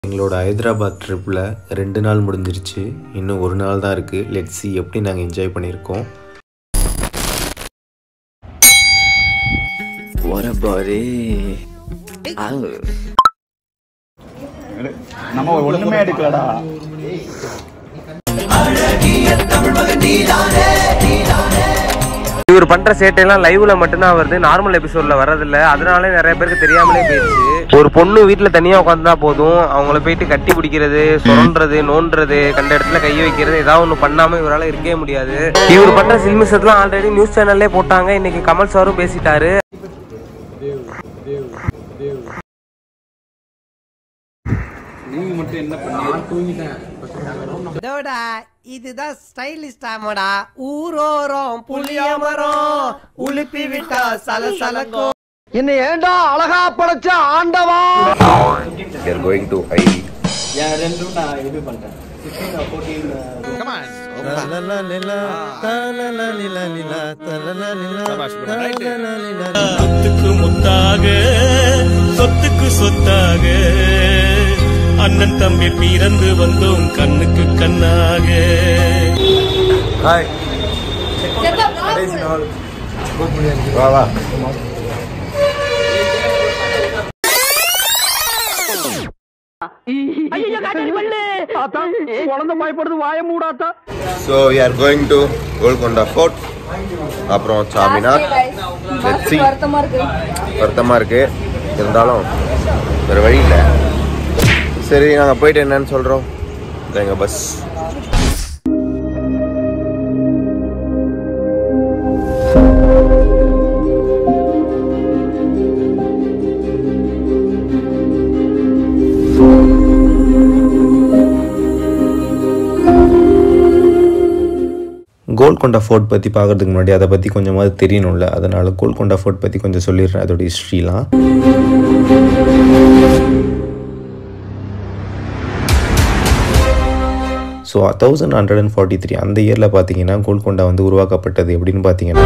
எங்களோட ஹைதராபாத் ட்ரிப்பில் ரெண்டு நாள் முடிஞ்சிருச்சு இன்னும் ஒரு நாள் தான் இருக்குது லெட் சி எப்படி நாங்கள் என்ஜாய் பண்ணியிருக்கோம் நம்ம ஒண்ணுமே எடுக்கலடா இவர் பண்ற சேட்டையெல்லாம் லைவ்ல மட்டும்தான் வருது நார்மல் எபிசோட்ல வர்றதில்ல அதனாலே நிறைய பேருக்கு தெரியாமலே போயிடுச்சு ஒரு பொண்ணு வீட்டுல தனியா உட்காந்தா போதும் அவங்கள போயிட்டு கட்டி பிடிக்கிறது சுரண்டுறது நோண்டுறது கண்ட இடத்துல கை வைக்கிறது ஏதாவது ஒண்ணு பண்ணாம இவரால இருக்கவே முடியாது இவர் பண்ற சில்மிசத்தெல்லாம் ஆல்ரெடி நியூஸ் சேனல்லே போட்டாங்க இன்னைக்கு கமல் சாரும் பேசிட்டாரு இதோடா இதுதான் ஸ்டைலிஸ்ட் ஆமாடா ஊரோரம் புளிய மரம் உளுப்பி விட்டா சலசலக்கும் என்ன ஏண்டா அழகா படைச்ச ஆண்டவா we are going to ஐவி சொத்துக்கு முத்தாக சொத்துக்கு சொத்தாக அண்ணன் தம்பி பிறந்து வந்தோம் கண்ணுக்கு கண்ணாக வா வா குழந்தை பயப்படுது வாய மூடாத்தா so we are going to Golconda fort அப்புறம் சாமினார் லெட் சி வருத்தமாக இருக்கு இருந்தாலும் வேறு வழி இல்லை சரி நாங்கள் போயிட்டு என்னன்னு சொல்கிறோம் எங்கள் பஸ் கோல்கொண்டா ஃபோர்ட் பற்றி பார்க்கறதுக்கு முன்னாடி அதை பற்றி கொஞ்சமாவது தெரியணும்ல அதனால் கோல்கொண்டா ஃபோர்ட் பற்றி கொஞ்சம் சொல்லிடுறேன் அதோட ஹிஸ்ட்ரிலாம் so thousand hundred and forty three அந்த இயரில் பார்த்தீங்கன்னா கோல்கொண்டா வந்து உருவாக்கப்பட்டது எப்படின்னு பார்த்தீங்கன்னா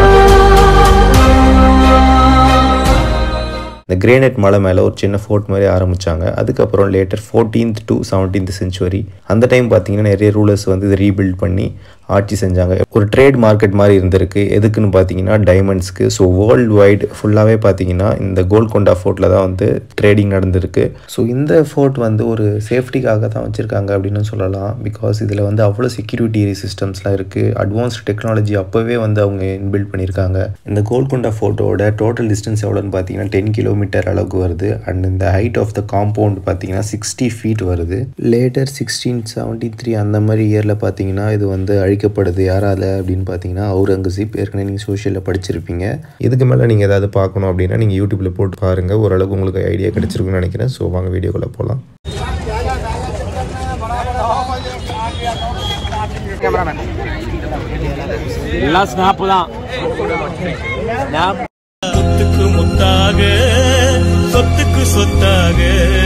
இந்த கிரேனைட் மலை மேலே ஒரு சின்ன ஃபோர்ட் மாதிரி ஆரம்பித்தாங்க அதுக்கப்புறம் later fourteenth to seventeenth century அந்த டைம் பார்த்தீங்கன்னா நிறைய ரூலர்ஸ் வந்து இதை ரீபில்ட் பண்ணி ஆட்சி செஞ்சாங்க ஒரு ட்ரேட் மார்க்கெட் மாதிரி இருந்திருக்கு எதுக்குன்னு பார்த்தீங்கன்னா டைமண்ட்ஸ்க்கு ஸோ வேர்ல்டு வைடு ஃபுல்லாகவே பார்த்தீங்கன்னா இந்த கோல்கொண்டா ஃபோர்ட்டில் தான் வந்து ட்ரேடிங் நடந்திருக்கு ஸோ இந்த ஃபோர்ட் வந்து ஒரு சேஃப்டிக்காக தான் வச்சுருக்காங்க அப்படின்னு சொல்லலாம் பிகாஸ் இதில் வந்து அவ்வளோ செக்யூரிட்டி சிஸ்டம்ஸ்லாம் இருக்குது அட்வான்ஸ்ட் டெக்னாலஜி அப்போவே வந்து அவங்க இன்பில்ட் பண்ணியிருக்காங்க இந்த கோல்கொண்டா ஃபோட்டோட டோட்டல் டிஸ்டன்ஸ் எவ்வளோன்னு பார்த்தீங்கன்னா டென் கிலோமீட்டர் அளவுக்கு வருது அண்ட் இந்த ஹைட் ஆஃப் த காம்பவுண்ட் பார்த்தீங்கன்னா சிக்ஸ்டி ஃபீட் வருது லேட்டர் சிக்ஸ்டீன் செவன்ட்டி த்ரீ அந்த மாதிரி இயரில் பார்த்தீங்கன்னா இது வந்து அழிக்கப்படுது யாரால அப்படின்னு பார்த்தீங்கன்னா அவுரங்கசீப் ஏற்கனவே நீங்கள் சோஷியலில் படிச்சிருப்பீங்க இதுக்கு மேலே நீங்கள் ஏதாவது பார்க்கணும் அப்படின்னா நீங்கள் யூடியூப்பில் போட்டு பாருங்கள் ஓரளவுக்கு உங்களுக்கு ஐடியா கிடைச்சிருக்குன்னு நினைக்கிறேன் ஸோ வாங்க வீடியோக்குள்ளே போகலாம் எல்லாம் ஸ்னாப் தான் முத்துக்கு முத்தாக சொத்துக்கு சொத்தாக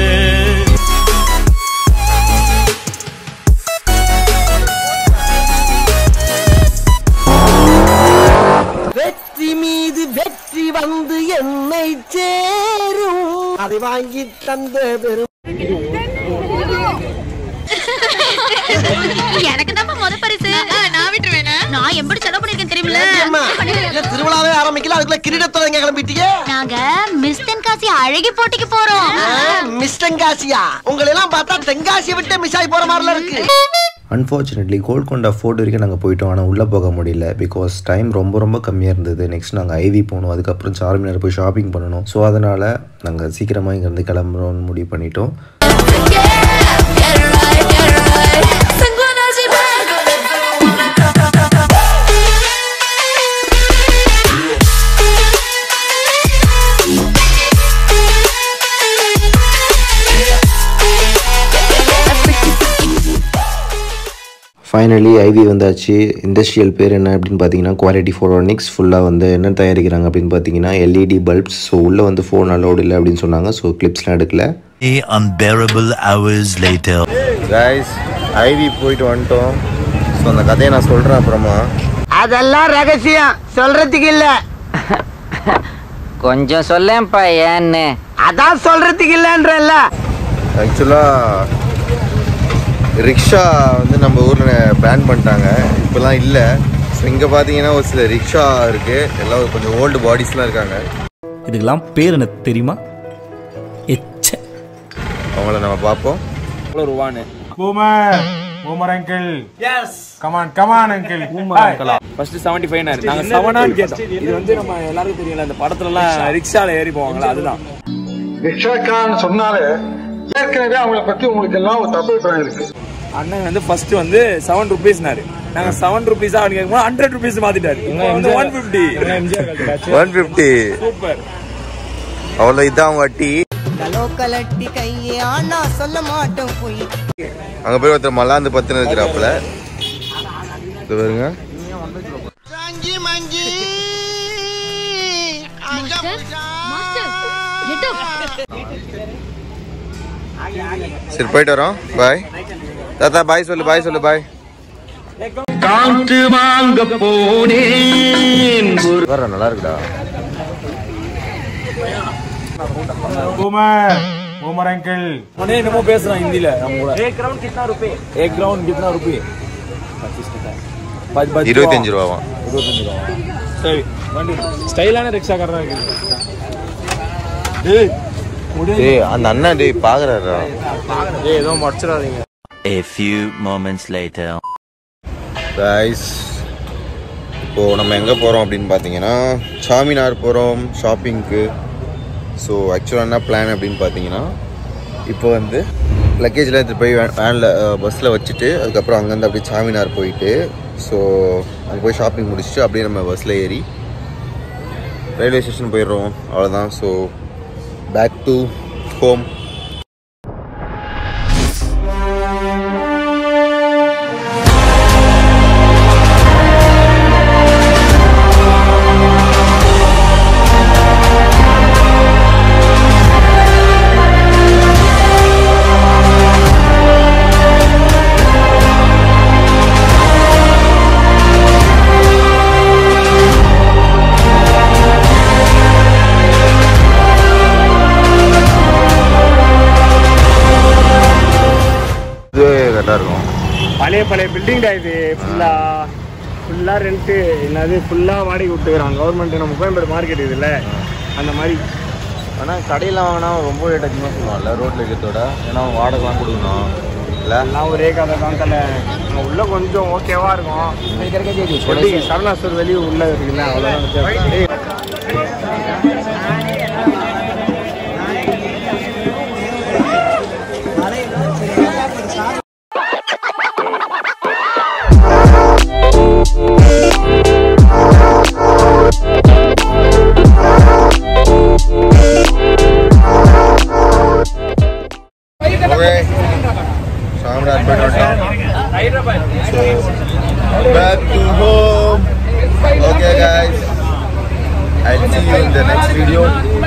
வெற்றி மீது வெற்றி வந்து என்னை சேரும் அதை வாங்கி தந்த பெரும் எனக்கு தான் முத பரிசு நான் விட்டுருவேன் நான் எப்படி செலவு பண்ணிருக்கேன் தெரியுமில்ல இல்ல திருவிழாவே ஆரம்பிக்கல அதுக்குள்ள கிரீடத்தோதங்க கிளம்பிட்டீங்க நாங்க மிஸ் தென்காசி அழகி போட்டிக்கு போறோம் மிஸ் தென்காசியா உங்களை எல்லாம் பார்த்தா தென்காசியை விட்டு மிஸ் ஆகி போற மாதிரில இருக்கு அன்ஃபார்ச்சுனேட்லி கோல்கொண்டா ஃபோர்ட் வரைக்கும் நாங்கள் போயிட்டோம் ஆனால் உள்ளே போக முடியல பிகாஸ் டைம் ரொம்ப ரொம்ப கம்மியாக இருந்தது நெக்ஸ்ட் நாங்கள் ஐவி போகணும் அதுக்கப்புறம் சார்மினார் போய் ஷாப்பிங் பண்ணணும் ஸோ அதனால் நாங்கள் சீக்கிரமாக இங்கேருந்து கிளம்புறோம்னு முடிவு பண்ணிட்டோம் ஃபைனலி ஐவி வந்தாச்சு இண்டஸ்ட்ரியல் பேர் என்ன அப்படின்னு பார்த்தீங்கன்னா குவாலிட்டி ஃபோரோனிக்ஸ் ஃபுல்லாக வந்து என்ன தயாரிக்கிறாங்க அப்படின்னு பார்த்தீங்கன்னா எல்இடி பல்ப்ஸ் ஸோ உள்ளே வந்து ஃபோன் அலோடு இல்லை அப்படின்னு சொன்னாங்க ஸோ கிளிப்ஸ்லாம் எடுக்கல unbearable hours later. கைஸ் ஐவி போயிட்டு வந்துட்டோம் ஸோ அந்த கதையை நான் சொல்கிறேன் அப்புறமா அதெல்லாம் ரகசியம் சொல்றதுக்கு இல்ல கொஞ்சம் சொல்லேன்ப்பா ஏன்னு அதான் சொல்றதுக்கு இல்லன்றல்ல ஆக்சுவலாக ரிக்ஷா வந்து நம்ம ஊரில் பேன் பண்ணிட்டாங்க இப்போலாம் இல்லை ஸோ இங்கே பார்த்தீங்கன்னா ஒரு சில ரிக்ஷா இருக்குது எல்லாம் கொஞ்சம் ஓல்டு பாடிஸ்லாம் இருக்காங்க இதுக்கெல்லாம் பேர் எனக்கு தெரியுமா எச்ச அவங்கள நம்ம பார்ப்போம் boomer boomer uncle yes come on come on uncle boomer first seventy five நாங்க செவனான்னு கேட்டோம் இது வந்து நம்ம எல்லாருக்கும் தெரியல இந்த படத்துல எல்லாம் ரிக்ஷால ஏறி போவாங்களா அதுதான் ரிக்ஷாக்கான்னு சொன்னாலே ஏற்கனவே அவங்கள பத்தி உங்களுக்கு எல்லாம் ஒரு தப்பு அபிப்பிராயம் இருக்கு அண்ணன் வந்து ஃபர்ஸ்ட் வந்து செவன் ருபீஸ்னாரு நாங்க செவன் ருபீஸா அவனுக்கு கேட்கும்போது ஹண்ட்ரட் ருபீஸ் மாத்திட்டாரு வந்து one fifty one fifty super அவ்வளோ இதான் வட்டி கலட்டி கையே ஆனா சொல்ல மாட்டோம் போய் அங்கே போய் ஒருத்தர் மல்லாந்து பத்துன்னு இருக்கிறாப்புல இது பாருங்க மங்கி மங்கி சரி போயிட்டு வரோம் பாய் தாத்தா பாய் சொல்லு பாய் சொல்லு பாய் காற்று வாங்க போனேன் வர நல்லா இருக்குடா பூமர் பூமர் அங்கிள் உடனே என்னமோ பேசுறான் ஹிந்தில நம்ம கூட एक राउंड कितना रुपए एक राउंड कितना रुपए இருபத்தஞ்சு ரூபாவாம் இருபத்தஞ்சு ரூபா சரி வண்டி ஸ்டைலான ரிக்ஷாக்காரன் இருக்கு டேய் அந்த அண்ணன் டேய் பாக்குறாரா ஏய் ஏதோ மடிச்சிடாதீங்க A few moments later. Guys இப்போ நம்ம எங்கே போகிறோம் அப்படின்னு பார்த்தீங்கன்னா சாமினார் போகிறோம் ஷாப்பிங்க்கு ஸோ ஆக்சுவலாக என்ன பிளான் அப்படின்னு பார்த்தீங்கன்னா இப்போ வந்து லக்கேஜில் எடுத்துகிட்டு போய் வேனில் பஸ்ஸில் வச்சுட்டு அதுக்கப்புறம் அங்கேருந்து அப்படியே சாமினார் போயிட்டு ஸோ அங்கே போய் ஷாப்பிங் முடிச்சுட்டு அப்படியே நம்ம பஸ்ஸில் ஏறி ரயில்வே ஸ்டேஷன் போயிடுறோம் அவ்வளோதான் ஸோ பேக் டு ஹோம் இது கரெக்டாக இருக்கும் பழைய பழைய பில்டிங் டா இது ஃபுல்லா ஃபுல்லா ரெண்ட் என்னது ஃபுல்லா வாடகை விட்டுக்கிறாங்க கவர்மெண்ட் நம்ம கோயம்பேடு மார்க்கெட் இதுல அந்த மாதிரி ஆனால் கடையில் வாங்கினா ரொம்ப ரேட் அதிகமாக சொல்லுவாங்கல்ல ரோட்டில் இருக்கிறதோட ஏன்னா வாடகைலாம் கொடுக்கணும் இல்லை எல்லாம் ஒரே கதை தான் தலை அங்க உள்ள கொஞ்சம் ஓகேவா இருக்கும் எப்படி சரணாஸ்வர் வெளியே உள்ள இருக்குல்ல அவ்வளோதான் வித்தியாசம். ஏய், ஓகே சாமினார் போயிட்டு வந்துட்டோம் back to home okay guys I'll see you in the next video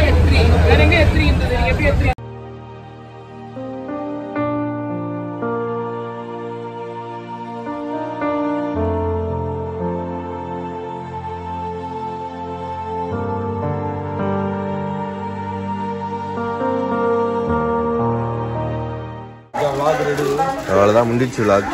அவ்வளோதான் முடிச்சு விளாக்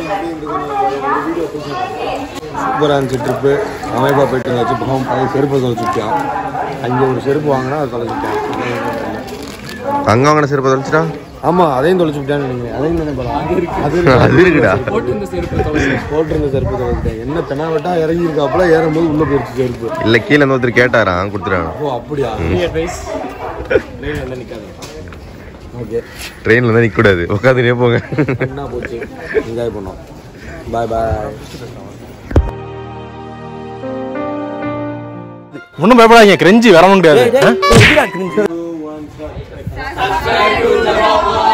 சூப்பராக இருந்துச்சு ட்ரிப்பு அமைப்பா போயிட்டு வந்தாச்சு பக்கம் பழைய செருப்பை தொலைச்சுட்டான் அங்கே ஒரு செருப்பு வாங்கினா அதை தொலைச்சுட்டான் அங்கே வாங்கின செருப்பை தொலைச்சிட்டா ஆமா அதையும் தொலைச்சுட்டான்னு நினைக்கிறேன் அதையும் நினைப்பா அது அது இருக்குடா போட்டிருந்த செருப்பு தொலைச்சிட்டேன் என்ன தெனாவட்டா இறங்கி இருக்காப்புல ஏறும்போது உள்ள போயிடுச்சு செருப்பு இல்லை கீழே இருந்து ஒருத்தர் கேட்டாரான் கொடுத்துட்டாங்க ஓ அப்படியா அட்வைஸ் ட்ரெயினில் நிற்காது ஓகே ட்ரெயினில் தான் நிற்கக்கூடாது உட்காந்துனே போங்க என்ன போச்சு என்ஜாய் பண்ணோம் பாய் பாய் ஒன்றும் பயப்படாதீங்க கிரெஞ்சி வரவும் முடியாது